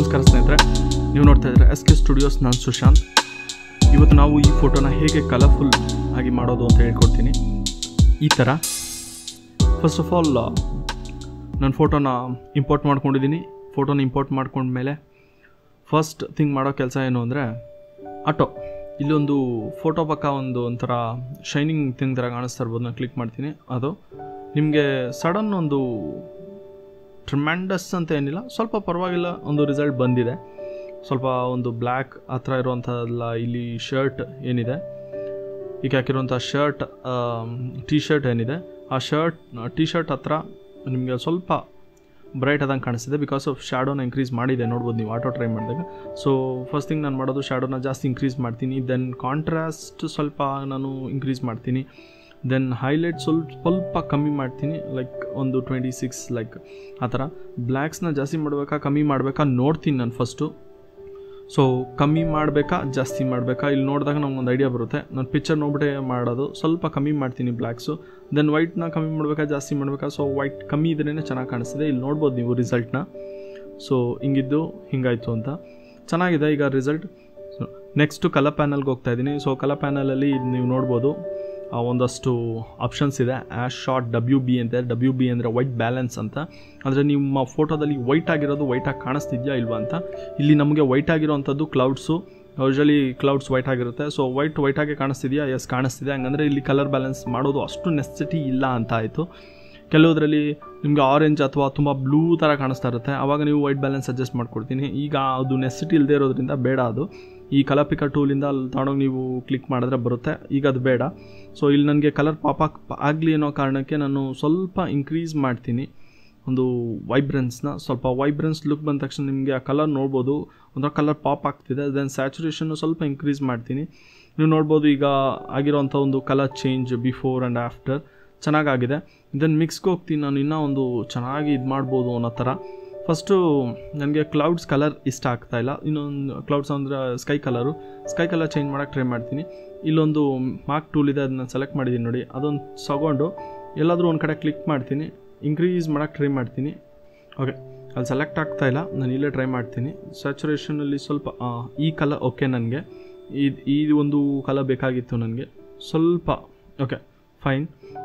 ನಮಸ್ಕಾರ ಸ್ನೇಹಿತರೆ ನೀವು ನೋಡ್ತಾ ಇದ್ರೆ ಎಸ್ ಕೆ ಸ್ಟುಡಿಯೋಸ್ ನಾನು ಸುಶಾಂತ್ ಇವತ್ತು ನಾವು ಈ ಫೋಟೋನ ಹೇಗೆ ಕಲರ್ಫುಲ್ ಆಗಿ ಮಾಡೋದು ಅಂತ ಹೇಳ್ಕೊಡ್ತೀನಿ ಈ ಥರ ಫಸ್ಟ್ ಆಫ್ ಆಲ್ ನಾನು ಫೋಟೋನ ಇಂಪೋರ್ಟ್ ಮಾಡ್ಕೊಂಡಿದ್ದೀನಿ ಫೋಟೋನ ಇಂಪೋರ್ಟ್ ಮಾಡ್ಕೊಂಡ್ಮೇಲೆ ಫಸ್ಟ್ ಥಿಂಗ್ ಮಾಡೋ ಕೆಲಸ ಏನು ಅಂದರೆ ಆಟೋ ಇಲ್ಲೊಂದು ಫೋಟೋ ಪಕ್ಕ ಒಂದು ಒಂಥರ ಶೈನಿಂಗ್ ಥಿಂಗ್ ಥರ ಕಾಣಿಸ್ತಾ ಇರ್ಬೋದು ನಾನು ಕ್ಲಿಕ್ ಮಾಡ್ತೀನಿ ಅದು ನಿಮಗೆ ಸಡನ್ ಒಂದು ಟ್ರಿಮ್ಯಾಂಡಸ್ ಅಂತ ಏನಿಲ್ಲ ಸ್ವಲ್ಪ ಪರವಾಗಿಲ್ಲ ಒಂದು ರಿಸಲ್ಟ್ ಬಂದಿದೆ ಸ್ವಲ್ಪ ಒಂದು ಬ್ಲ್ಯಾಕ್ ಆ ಥರ ಇರುವಂಥದ್ದೆಲ್ಲ ಇಲ್ಲಿ ಶರ್ಟ್ ಏನಿದೆ ಈಗ ಹಾಕಿರುವಂಥ ಶರ್ಟ್ ಟಿ ಶರ್ಟ್ ಏನಿದೆ ಆ ಶರ್ಟ್ ಟಿ ಶರ್ಟ್ ಹತ್ರ ನಿಮಗೆ ಸ್ವಲ್ಪ ಬ್ರೈಟ್ ಆದಂಗೆ ಕಾಣಿಸ್ತಿದೆ ಬಿಕಾಸ್ ಆಫ್ ಶ್ಯಾಡೋನ ಇನ್ಕ್ರೀಸ್ ಮಾಡಿದೆ ನೋಡ್ಬೋದು ನೀವು ಆಟೋ ಟ್ರೈ ಮಾಡಿದಾಗ ಸೊ ಫಸ್ಟ್ ಥಿಂಗ್ ನಾನು ಮಾಡೋದು ಶ್ಯಾಡೋನ ಜಾಸ್ತಿ ಇನ್ಕ್ರೀಸ್ ಮಾಡ್ತೀನಿ ದೆನ್ ಕಾಂಟ್ರಾಸ್ಟ್ ಸ್ವಲ್ಪ ನಾನು ಇನ್ಕ್ರೀಸ್ ಮಾಡ್ತೀನಿ ದೆನ್ ಹೈಲೈಟ್ ಸ್ವಲ್ಪ ಸ್ವಲ್ಪ ಕಮ್ಮಿ ಮಾಡ್ತೀನಿ ಲೈಕ್ ಒಂದು ಟ್ವೆಂಟಿ ಸಿಕ್ಸ್ ಲೈಕ್ ಆ ಥರ ಬ್ಲ್ಯಾಕ್ಸ್ನ ಜಾಸ್ತಿ ಮಾಡಬೇಕಾ ಕಮ್ಮಿ ಮಾಡಬೇಕಾ ನೋಡ್ತೀನಿ ನಾನು ಫಸ್ಟು ಸೊ ಕಮ್ಮಿ ಮಾಡಬೇಕಾ ಜಾಸ್ತಿ ಮಾಡಬೇಕಾ ಇಲ್ಲಿ ನೋಡಿದಾಗ ನಮ್ಗೊಂದು ಐಡಿಯಾ ಬರುತ್ತೆ ನಾನು ಪಿಕ್ಚರ್ ನೋಡ್ಬಿಟ್ಟೆ ಮಾಡೋದು ಸ್ವಲ್ಪ ಕಮ್ಮಿ ಮಾಡ್ತೀನಿ ಬ್ಲ್ಯಾಕ್ಸು ದೆನ್ ವೈಟ್ನ ಕಮ್ಮಿ ಮಾಡಬೇಕಾ ಜಾಸ್ತಿ ಮಾಡಬೇಕಾ ಸೊ ವೈಟ್ ಕಮ್ಮಿ ಇದ್ರೇ ಚೆನ್ನಾಗಿ ಕಾಣಿಸ್ತಿದೆ ಇಲ್ಲಿ ನೋಡ್ಬೋದು ನೀವು ರಿಸಲ್ಟ್ನ ಸೊ ಹಿಂಗಿದ್ದು ಹಿಂಗಾಯಿತು ಅಂತ ಚೆನ್ನಾಗಿದೆ ಈಗ ರಿಸಲ್ಟ್ ಸೊ ನೆಕ್ಸ್ಟು ಕಲರ್ ಪ್ಯಾನಲ್ಗೆ ಹೋಗ್ತಾ ಇದ್ದೀನಿ ಸೊ ಕಲರ್ ಪ್ಯಾನಲಲ್ಲಿ ನೀವು ನೋಡ್ಬೋದು ಆ, ಒಂದಷ್ಟು ಆಪ್ಷನ್ಸ್ ಇದೆ ಆ್ಯಶ್ ಶಾರ್ಟ್ ಡಬ್ಲ್ಯೂ ಬಿ ಅಂತ ಡಬ್ಲ್ಯೂ ಬಿ ಅಂದರೆ ವೈಟ್ ಬ್ಯಾಲೆನ್ಸ್ ಅಂತ ಅಂದರೆ ನಿಮ್ಮ ಫೋಟೋದಲ್ಲಿ ವೈಟ್ ಆಗಿರೋದು ವೈಟಾಗಿ ಕಾಣಿಸ್ತಿದ್ಯಾ ಇಲ್ವಾ ಅಂತ ಇಲ್ಲಿ ನಮಗೆ ವೈಟ್ ಆಗಿರೋವಂಥದ್ದು ಕ್ಲೌಡ್ಸು ಯೂಶಲಿ ಕ್ಲೌಡ್ಸ್ ವೈಟ್ ಆಗಿರುತ್ತೆ ಸೊ ವೈಟ್ ವೈಟಾಗಿ ಕಾಣಿಸ್ತಿದೆಯಾ ಎಸ್ ಕಾಣಿಸ್ತಿದೆ ಹಂಗಂದರೆ ಇಲ್ಲಿ ಕಲರ್ ಬ್ಯಾಲೆನ್ಸ್ ಮಾಡೋದು ಅಷ್ಟು ನೆಸೆಸಿಟಿ ಇಲ್ಲ ಅಂತ ಆಯಿತು ಕೆಲವುದರಲ್ಲಿ ನಿಮಗೆ ಆರೆಂಜ್ ಅಥವಾ ತುಂಬ ಬ್ಲೂ ಥರ ಕಾಣಿಸ್ತಾ ಇರುತ್ತೆ ಆವಾಗ ನೀವು ವೈಟ್ ಬ್ಯಾಲೆನ್ಸ್ ಅಡ್ಜಸ್ಟ್ ಮಾಡ್ಕೊಡ್ತೀನಿ ಈಗ ಅದು ನೆಸಿಟಿ ಇಲ್ಲದೆ ಇರೋದ್ರಿಂದ ಬೇಡ ಅದು ಈ ಕಲರ್ ಪಿಕರ್ ಟೂಲಿಂದ ಅಲ್ಲಿ ತಗೊಂಡೋಗಿ ನೀವು ಕ್ಲಿಕ್ ಮಾಡಿದ್ರೆ ಬರುತ್ತೆ ಈಗ ಅದು ಬೇಡ ಸೊ ಇಲ್ಲಿ ನನಗೆ ಕಲರ್ ಪಾಪ್ ಆಗಲಿ ಅನ್ನೋ ಕಾರಣಕ್ಕೆ ನಾನು ಸ್ವಲ್ಪ ಇನ್ಕ್ರೀಸ್ ಮಾಡ್ತೀನಿ ಒಂದು ವೈಬ್ರೆನ್ಸ್ನ ಸ್ವಲ್ಪ ವೈಬ್ರೆನ್ಸ್ ಲುಕ್ ಬಂದ ತಕ್ಷಣ ನಿಮಗೆ ಆ ಕಲರ್ ನೋಡ್ಬೋದು ಒಂಥರ ಕಲರ್ ಪಾಪ್ ಆಗ್ತಿದೆ ದೆನ್ ಸ್ಯಾಚುರೇಷನ್ನು ಸ್ವಲ್ಪ ಇನ್ಕ್ರೀಸ್ ಮಾಡ್ತೀನಿ ನೀವು ನೋಡ್ಬೋದು ಈಗ ಆಗಿರೋಂಥ ಒಂದು colour change before and after ಚೆನ್ನಾಗಾಗಿದೆ ದೆನ್ ಮಿಕ್ಸ್ಗೆ ಹೋಗ್ತೀನಿ ನಾನು ಇನ್ನೂ ಒಂದು ಚೆನ್ನಾಗಿ ಇದು ಮಾಡ್ಬೋದು ಅನ್ನೋ ಥರ ಫಸ್ಟು ನನಗೆ ಕ್ಲೌಡ್ಸ್ ಕಲರ್ ಇಷ್ಟ ಆಗ್ತಾ ಇಲ್ಲ ಇನ್ನೊಂದು ಕ್ಲೌಡ್ಸ್ ಅಂದರೆ sky colour sky colour change ಮಾಡೋಕ್ಕೆ ಟ್ರೈ ಮಾಡ್ತೀನಿ ಇಲ್ಲೊಂದು ಮಾರ್ಕ್ ಟೂಲ್ ಇದೆ ಅದನ್ನ ಸೆಲೆಕ್ಟ್ ಮಾಡಿದ್ದೀನಿ ನೋಡಿ ಅದೊಂದು ತಗೊಂಡು ಎಲ್ಲಾದರೂ ಒಂದು ಕಡೆ ಕ್ಲಿಕ್ ಮಾಡ್ತೀನಿ ಇನ್ಕ್ರೀಸ್ ಮಾಡೋಕ್ಕೆ ಟ್ರೈ ಮಾಡ್ತೀನಿ ಓಕೆ ಅಲ್ಲಿ ಸೆಲೆಕ್ಟ್ ಆಗ್ತಾ ಇಲ್ಲ ನಾನು ಇಲ್ಲೇ ಟ್ರೈ ಮಾಡ್ತೀನಿ ಸ್ಯಾಚುರೇಷನಲ್ಲಿ ಸ್ವಲ್ಪ ಆ, ಈ ಕಲರ್ ಓಕೆ ನನಗೆ ಇದು ಈ ಒಂದು ಕಲರ್ ಬೇಕಾಗಿತ್ತು ನನಗೆ ಸ್ವಲ್ಪ ಓಕೆ ಫೈನ್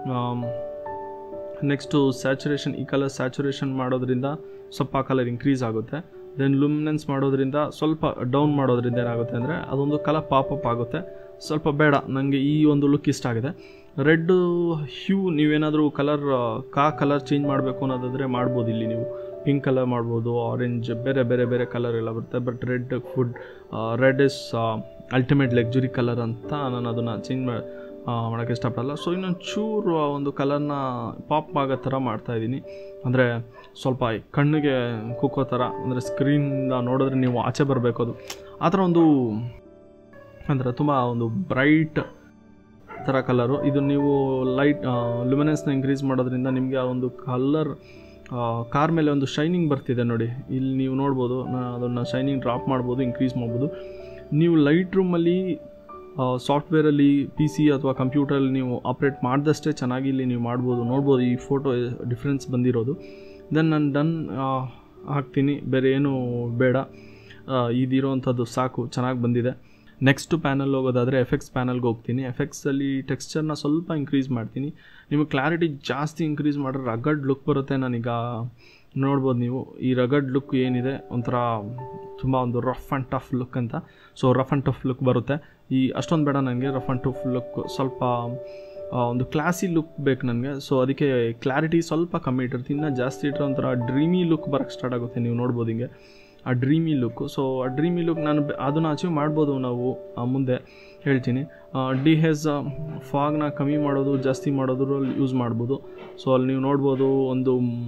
ನೆಕ್ಸ್ಟು ಸ್ಯಾಚುರೇಷನ್ ಈ ಕಲರ್ ಸ್ಯಾಚುರೇಷನ್ ಮಾಡೋದ್ರಿಂದ ಸ್ವಲ್ಪ ಕಲರ್ ಇನ್ಕ್ರೀಸ್ ಆಗುತ್ತೆ ದೆನ್ ಲುಮಿನೆನ್ಸ್ ಮಾಡೋದ್ರಿಂದ ಸ್ವಲ್ಪ ಡೌನ್ ಮಾಡೋದ್ರಿಂದ ಏನಾಗುತ್ತೆ ಅಂದರೆ ಅದೊಂದು ಕಲರ್ ಪಾಪಪ್ ಆಗುತ್ತೆ ಸ್ವಲ್ಪ ಬೇಡ ನನಗೆ ಈ ಒಂದು ಲುಕ್ ಇಷ್ಟ ಆಗಿದೆ ರೆಡ್ ಹ್ಯೂ ನೀವೇನಾದರೂ ಕಲರ್ ಕಾ ಕಲರ್ ಚೇಂಜ್ ಮಾಡಬೇಕು ಅನ್ನೋದಾದರೆ ಮಾಡ್ಬೋದು ಇಲ್ಲಿ ನೀವು ಪಿಂಕ್ ಕಲರ್ ಮಾಡ್ಬೋದು ಆರೆಂಜ್ ಬೇರೆ ಬೇರೆ ಬೇರೆ ಕಲರ್ ಎಲ್ಲ ಬರುತ್ತೆ but red food red is ultimate luxury colour ಅಂತ ನಾನು ಅದನ್ನು ಚೇಂಜ್ ಮಾಡಿ ಮಾಡೋಕ್ಕೆ ಇಷ್ಟಪಡಲ್ಲ ಸೊ ಇನ್ನೊಂದು ಚೂರು ಆ ಒಂದು ಕಲರ್ನ ಪಾಪ್ ಆಗೋ ಥರ ಮಾಡ್ತಾಯಿದ್ದೀನಿ ಅಂದರೆ ಸ್ವಲ್ಪ ಕಣ್ಣಿಗೆ ಕುಕ್ಕೋ ಥರ ಅಂದರೆ ಸ್ಕ್ರೀನಿಂದ ನೋಡಿದ್ರೆ ನೀವು ಆಚೆ ಬರಬೇಕು ಅದು ಆ ಥರ ಒಂದು ಅಂದರೆ ತುಂಬ ಒಂದು ಬ್ರೈಟ್ ಥರ ಕಲರು ಇದು ನೀವು ಲೈಟ್ ಲುಮಿನೆನ್ಸ್ನ ಇನ್ಕ್ರೀಸ್ ಮಾಡೋದ್ರಿಂದ ನಿಮಗೆ ಆ ಒಂದು ಕಲರ್ ಕಾರ್ ಮೇಲೆ ಒಂದು ಶೈನಿಂಗ್ ಬರ್ತಿದೆ ನೋಡಿ ಇಲ್ಲಿ ನೀವು ನೋಡ್ಬೋದು ನಾನು ಅದನ್ನು ಶೈನಿಂಗ್ ಡ್ರಾಪ್ ಮಾಡ್ಬೋದು ಇನ್ಕ್ರೀಸ್ ಮಾಡ್ಬೋದು ನೀವು ಲೈಟ್ ರೂಮಲ್ಲಿ ಸಾಫ್ಟ್ವೇರಲ್ಲಿ ಪಿ ಸಿ ಅಥವಾ ಕಂಪ್ಯೂಟರಲ್ಲಿ ನೀವು ಆಪ್ರೇಟ್ ಮಾಡಿದಷ್ಟೇ ಚೆನ್ನಾಗಿ ಇಲ್ಲಿ ನೀವು ಮಾಡ್ಬೋದು ನೋಡ್ಬೋದು ಈ ಫೋಟೋ ಡಿಫ್ರೆನ್ಸ್ ಬಂದಿರೋದು ದೆನ್ ನಾನು ಡನ್ ಹಾಕ್ತೀನಿ ಬೇರೆ ಏನು ಬೇಡ ಆ, ಇದಿರೋವಂಥದ್ದು ಸಾಕು ಚೆನ್ನಾಗಿ ಬಂದಿದೆ ನೆಕ್ಸ್ಟ್ ಪ್ಯಾನಲ್ ಹೋಗೋದಾದರೆ ಎಫೆಕ್ಟ್ಸ್ ಪ್ಯಾನಲ್ಗೆ ಹೋಗ್ತೀನಿ ಎಫೆಕ್ಟ್ಸಲ್ಲಿ ಟೆಕ್ಸ್ಚರ್ನ ಸ್ವಲ್ಪ ಇನ್ಕ್ರೀಸ್ ಮಾಡ್ತೀನಿ ನಿಮಗೆ ಕ್ಲಾರಿಟಿ ಜಾಸ್ತಿ ಇನ್ಕ್ರೀಸ್ ಮಾಡಿದ್ರೆ ರಗಡ್ ಲುಕ್ ಬರುತ್ತೆ ನಾನೀಗ ನೋಡ್ಬೋದು ನೀವು ಈ ರಗಡ್ ಲುಕ್ ಏನಿದೆ ಒಂಥರ ತುಂಬ ಒಂದು ರಫ್ ಆ್ಯಂಡ್ ಟಫ್ ಲುಕ್ ಅಂತ so rough and tough look ಬರುತ್ತೆ ಈ ಅಷ್ಟೊಂದು ಬೇಡ ನನಗೆ ರಫ್ ಆ್ಯಂಡ್ ಟಫ್ ಲುಕ್ ಸ್ವಲ್ಪ ಆ, ಒಂದು ಕ್ಲಾಸಿ ಲುಕ್ ಬೇಕು ನನಗೆ ಸೊ ಅದಕ್ಕೆ ಕ್ಲಾರಿಟಿ ಸ್ವಲ್ಪ ಕಮ್ಮಿ ಇಟ್ಟಿರ್ತೀನಿ ಇನ್ನು ಜಾಸ್ತಿ ಇಟ್ಟರೆ ಒಂಥರ ಡ್ರೀಮಿ ಲುಕ್ ಬರೋಕ್ಕೆ ಸ್ಟಾರ್ಟ್ ಆಗುತ್ತೆ ನೀವು ನೋಡ್ಬೋದು ಹಿಂಗೆ ಆ ಡ್ರೀಮಿ ಲುಕ್ಕು ಸೊ ಆ ಡ್ರೀಮಿ ಲುಕ್ ನಾನು ಬೆ- ಅದನ್ನು ಅಚೀವ್ ಮಾಡ್ಬೋದು ನಾವು ಆ, ಮುಂದೆ ಹೇಳ್ತೀನಿ ಡಿ ಹೆಸ್ ಫಾಗ್ನ ಕಮ್ಮಿ ಮಾಡೋದು ಜಾಸ್ತಿ ಮಾಡೋದ್ರಲ್ಲಿ ಯೂಸ್ ಮಾಡ್ಬೋದು ಸೊ ಅಲ್ಲಿ ನೀವು ನೋಡ್ಬೋದು ಒಂದು ಮ್,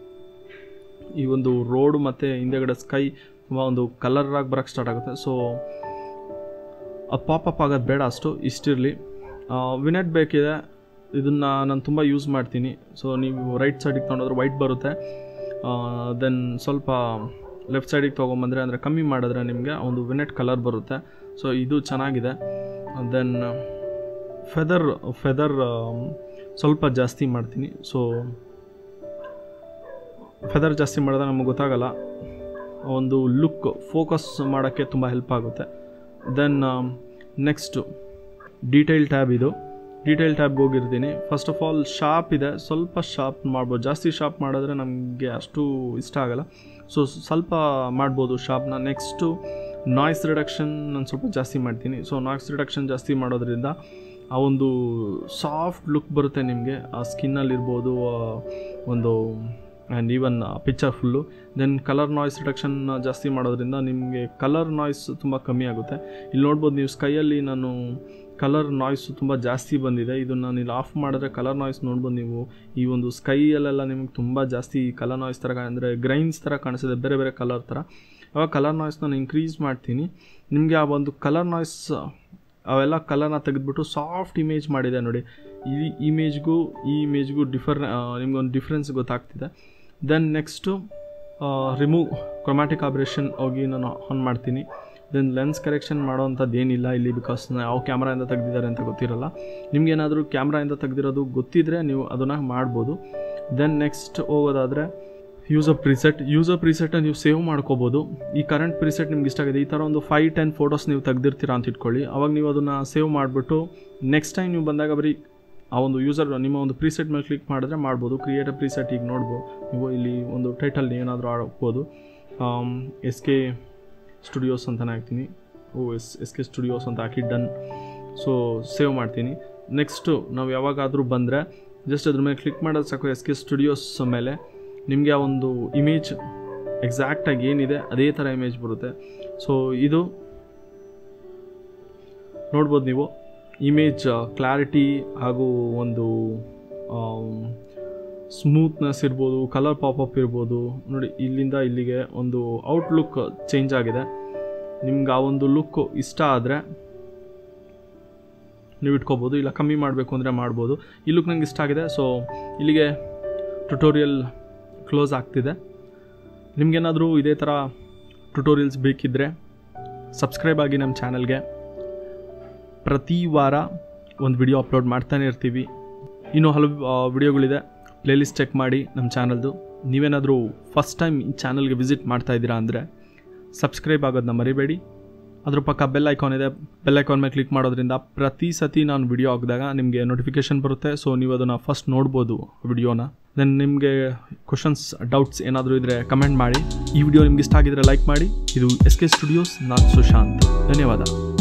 ಈ ಒಂದು ರೋಡ್ ಮತ್ತು ಹಿಂದೆಗಡೆ ಸ್ಕೈ ತುಂಬ ಒಂದು ಕಲರಾಗಿ ಬರೋಕ್ಕೆ ಸ್ಟಾರ್ಟ್ ಆಗುತ್ತೆ ಸೊ ಅದು ಪಾಪಪ್ ಆಗೋದು ಬೇಡ ಅಷ್ಟು ಇಷ್ಟಿರಲಿ ವಿನೆಟ್ ಬೇಕಿದೆ ಇದನ್ನು ನಾನು ತುಂಬ ಯೂಸ್ ಮಾಡ್ತೀನಿ ಸೊ ನೀವು ರೈಟ್ ಸೈಡಿಗೆ ತೊಗೊಂಡೋದ್ರೆ ವೈಟ್ ಬರುತ್ತೆ ದೆನ್ ಸ್ವಲ್ಪ ಲೆಫ್ಟ್ ಸೈಡಿಗೆ ತೊಗೊಂಬಂದರೆ ಅಂದರೆ ಕಮ್ಮಿ ಮಾಡಿದ್ರೆ ನಿಮಗೆ ಒಂದು ವಿನೆಟ್ ಕಲರ್ ಬರುತ್ತೆ ಸೊ ಇದು ಚೆನ್ನಾಗಿದೆ ದೆನ್ ಫೆದರ್ ಫೆದರ್ ಸ್ವಲ್ಪ ಜಾಸ್ತಿ ಮಾಡ್ತೀನಿ ಸೊ ಫೆದರ್ ಜಾಸ್ತಿ ಮಾಡಿದ್ರೆ ನಮಗೆ ಗೊತ್ತಾಗಲ್ಲ ಒಂದು ಲುಕ್ ಫೋಕಸ್ ಮಾಡೋಕ್ಕೆ ತುಂಬ ಹೆಲ್ಪ್ ಆಗುತ್ತೆ ದೆನ್ ನೆಕ್ಸ್ಟು ಡೀಟೇಲ್ ಟ್ಯಾಬ್ ಇದು ಡೀಟೇಲ್ ಟ್ಯಾಬ್ಗೆ ಹೋಗಿರ್ತೀನಿ ಫಸ್ಟ್ ಆಫ್ ಆಲ್ ಶಾರ್ಪ್ ಇದೆ ಸ್ವಲ್ಪ ಶಾರ್ಪ್ ಮಾಡ್ಬೋದು ಜಾಸ್ತಿ ಶಾರ್ಪ್ ಮಾಡಿದ್ರೆ ನಮಗೆ ಅಷ್ಟು ಇಷ್ಟ ಆಗಲ್ಲ ಸೊ ಸ್ವಲ್ಪ ಮಾಡ್ಬೋದು ಶಾರ್ಪ್ನ ನೆಕ್ಸ್ಟು ನಾಯ್ಸ್ ರಿಡಕ್ಷನ್ ನಾನು ಸ್ವಲ್ಪ ಜಾಸ್ತಿ ಮಾಡ್ತೀನಿ ಸೊ ನಾಯ್ಸ್ ರಿಡಕ್ಷನ್ ಜಾಸ್ತಿ ಮಾಡೋದ್ರಿಂದ ಆ ಒಂದು ಸಾಫ್ಟ್ ಲುಕ್ ಬರುತ್ತೆ ನಿಮಗೆ ಆ ಸ್ಕಿನ್ನಲ್ಲಿರ್ಬೋದು ಒಂದು and even picture full then colour noise reduction ಜಾಸ್ತಿ ಮಾಡೋದ್ರಿಂದ ನಿಮಗೆ ಕಲರ್ ನಾಯ್ಸ್ ತುಂಬ ಕಮ್ಮಿ ಆಗುತ್ತೆ ಇಲ್ಲಿ ನೋಡ್ಬೋದು ನೀವು ಸ್ಕೈಯಲ್ಲಿ ನಾನು ಕಲರ್ ನಾಯ್ಸ್ ತುಂಬ ಜಾಸ್ತಿ ಬಂದಿದೆ ಇದನ್ನು ನಾನು ಇಲ್ಲಿ ಆಫ್ ಮಾಡಿದ್ರೆ ಕಲರ್ ನಾಯ್ಸ್ ನೋಡ್ಬೋದು ನೀವು ಈ ಒಂದು ಸ್ಕೈಯಲ್ಲೆಲ್ಲ ನಿಮಗೆ ತುಂಬ ಜಾಸ್ತಿ ಕಲರ್ ನಾಯ್ಸ್ ಥರ ಅಂದರೆ ಗ್ರೈನ್ಸ್ ಥರ ಕಾಣಿಸಿದೆ ಬೇರೆ ಬೇರೆ ಕಲರ್ ಥರ ಅವಾಗ ಕಲರ್ ನಾಯ್ಸ್ ನಾನು ಇನ್ಕ್ರೀಸ್ ಮಾಡ್ತೀನಿ ನಿಮಗೆ ಆ ಒಂದು ಕಲರ್ ನಾಯ್ಸ್ ಅವೆಲ್ಲ ಕಲರ್ನ ತೆಗೆದ್ಬಿಟ್ಟು ಸಾಫ್ಟ್ ಇಮೇಜ್ ಮಾಡಿದೆ ನೋಡಿ ಈ ಇಮೇಜ್ಗೂ ಈ ಇಮೇಜ್ಗೂ ಡಿಫರ್ ನಿಮ್ಗೊಂದು ಡಿಫ್ರೆನ್ಸ್ ಗೊತ್ತಾಗ್ತಿದೆ then next remove chromatic aberration ಹೋಗಿ ನಾನು ಆನ್ ಮಾಡ್ತೀನಿ ದೆನ್ ಲೆನ್ಸ್ ಕರೆಕ್ಷನ್ ಮಾಡೋವಂಥದ್ದು ಏನಿಲ್ಲ ಇಲ್ಲಿ ಬಿಕಾಸ್ ಯಾವ ಕ್ಯಾಮ್ರಾಯಿಂದ ತೆಗ್ದಿದ್ದಾರೆ ಅಂತ ಗೊತ್ತಿರಲ್ಲ ನಿಮ್ಗೇನಾದರೂ ಕ್ಯಾಮ್ರಾಯಿಂದ ತೆಗ್ದಿರೋದು ಗೊತ್ತಿದ್ದರೆ ನೀವು ಅದನ್ನು ಮಾಡ್ಬೋದು ದೆನ್ ನೆಕ್ಸ್ಟ್ ಹೋಗೋದಾದರೆ ಯೂಸರ್ ಪ್ರಿಸೆಟ್ ಯೂಸರ್ ಪ್ರಿಸೆಟ್ ನೀವು ಸೇವ್ ಮಾಡ್ಕೋಬೋದು ಈ ಕರೆಂಟ್ ಪ್ರಿಸೆಟ್ ನಿಮ್ಗೆ ಇಷ್ಟ ಆಗಿದೆ ಈ ಥರ ಒಂದು ಫೈವ್ ಟೆನ್ ಫೋಟೋಸ್ ನೀವು ತೆಗ್ದಿರ್ತೀರಾ ಅಂತ ಇಟ್ಕೊಳ್ಳಿ ಅವಾಗ ನೀವು ಅದನ್ನು ಸೇವ್ ಮಾಡಿಬಿಟ್ಟು ನೆಕ್ಸ್ಟ್ ಟೈಮ್ ನೀವು ಬಂದಾಗ ಬರೀ ಆ ಒಂದು ಯೂಸರ್ ನಿಮ್ಮ ಒಂದು ಪ್ರಿಸೆಟ್ ಮೇಲೆ ಕ್ಲಿಕ್ ಮಾಡಿದ್ರೆ ಮಾಡ್ಬೋದು ಕ್ರಿಯೇಟ್ ಅ ಪ್ರಿಸೆಟ್ ಈಗ ನೋಡ್ಬೋದು ನೀವು ಇಲ್ಲಿ ಒಂದು ಟೈಟಲ್ ಏನಾದರೂ ಹಾಕ್ಬೋದು ಎಸ್ ಕೆ ಸ್ಟುಡಿಯೋಸ್ ಅಂತಲೇ ಹಾಕ್ತೀನಿ O S S K studios ಅಂತ ಹಾಕಿ ಡನ್ ಸೊ ಸೇವ್ ಮಾಡ್ತೀನಿ ನೆಕ್ಸ್ಟು ನಾವು ಯಾವಾಗಾದರೂ ಬಂದರೆ ಜಸ್ಟ್ ಅದ್ರ ಮೇಲೆ ಕ್ಲಿಕ್ ಮಾಡೋದು ಸಾಕು ಎಸ್ ಕೆ ಸ್ಟುಡಿಯೋಸ್ ಮೇಲೆ ನಿಮಗೆ ಆ ಒಂದು ಇಮೇಜ್ ಎಕ್ಸಾಕ್ಟಾಗಿ ಏನಿದೆ ಅದೇ ಥರ ಇಮೇಜ್ ಬರುತ್ತೆ ಸೊ ಇದು ನೋಡ್ಬೋದು ನೀವು ಇಮೇಜ್ ಕ್ಲಾರಿಟಿ ಹಾಗೂ ಒಂದು ಸ್ಮೂತ್ನೆಸ್ ಇರ್ಬೋದು ಕಲರ್ ಪಾಪಪ್ ಇರ್ಬೋದು ನೋಡಿ ಇಲ್ಲಿಂದ ಇಲ್ಲಿಗೆ ಒಂದು ಔಟ್ಲುಕ್ ಚೇಂಜ್ ಆಗಿದೆ ನಿಮ್ಗೆ ಆ ಒಂದು ಲುಕ್ ಇಷ್ಟ ಆದರೆ ನೀವು ಇಟ್ಕೋಬೋದು ಇಲ್ಲ ಕಮ್ಮಿ ಮಾಡಬೇಕು ಅಂದರೆ ಮಾಡ್ಬೋದು ಈ ಲುಕ್ ನಂಗೆ ಇಷ್ಟ ಆಗಿದೆ ಸೊ ಇಲ್ಲಿಗೆ ಟ್ಯುಟೋರಿಯಲ್ ಕ್ಲೋಸ್ ಆಗ್ತಿದೆ ನಿಮಗೇನಾದರೂ ಇದೇ ಥರ ಟ್ಯುಟೋರಿಯಲ್ಸ್ ಬೇಕಿದ್ದರೆ ಸಬ್ಸ್ಕ್ರೈಬ್ ಆಗಿ ನಮ್ಮ ಚಾನಲ್ಗೆ ಪ್ರತಿ ವಾರ ಒಂದು ವಿಡಿಯೋ ಅಪ್ಲೋಡ್ ಮಾಡ್ತಾನೆ ಇರ್ತೀವಿ ಇನ್ನೂ ಹಲವು ವಿಡಿಯೋಗಳಿದೆ ಪ್ಲೇಲಿಸ್ಟ್ ಚೆಕ್ ಮಾಡಿ ನಮ್ಮ ಚಾನಲ್ದು ನೀವೇನಾದರೂ ಫಸ್ಟ್ ಟೈಮ್ ಈ ಚಾನಲ್ಗೆ ವಿಸಿಟ್ ಮಾಡ್ತಾ ಇದ್ದೀರಾ ಅಂದರೆ ಸಬ್ಸ್ಕ್ರೈಬ್ ಆಗೋದನ್ನ ಮರಿಬೇಡಿ ಅದ್ರ ಪಕ್ಕ ಬೆಲ್ ಐಕಾನ್ ಇದೆ ಬೆಲ್ ಐಕಾನ್ ಮೇಲೆ ಕ್ಲಿಕ್ ಮಾಡೋದ್ರಿಂದ ಪ್ರತಿ ಸತಿ ನಾನು ವಿಡಿಯೋ ಹಾಕಿದಾಗ ನಿಮಗೆ ನೋಟಿಫಿಕೇಶನ್ ಬರುತ್ತೆ ಸೊ ನೀವು ಅದನ್ನು ಫಸ್ಟ್ ನೋಡ್ಬೋದು ವಿಡಿಯೋನ ದೆನ್ ನಿಮಗೆ ಕ್ವಶನ್ಸ್ ಡೌಟ್ಸ್ ಏನಾದರೂ ಇದ್ದರೆ ಕಮೆಂಟ್ ಮಾಡಿ ಈ ವಿಡಿಯೋ ನಿಮ್ಗೆ ಇಷ್ಟ ಆಗಿದ್ರೆ ಲೈಕ್ ಮಾಡಿ ಇದು ಎಸ್ ಕೆ ಸ್ಟುಡಿಯೋಸ್ ನಾನು ಸುಶಾಂತ್ ಧನ್ಯವಾದ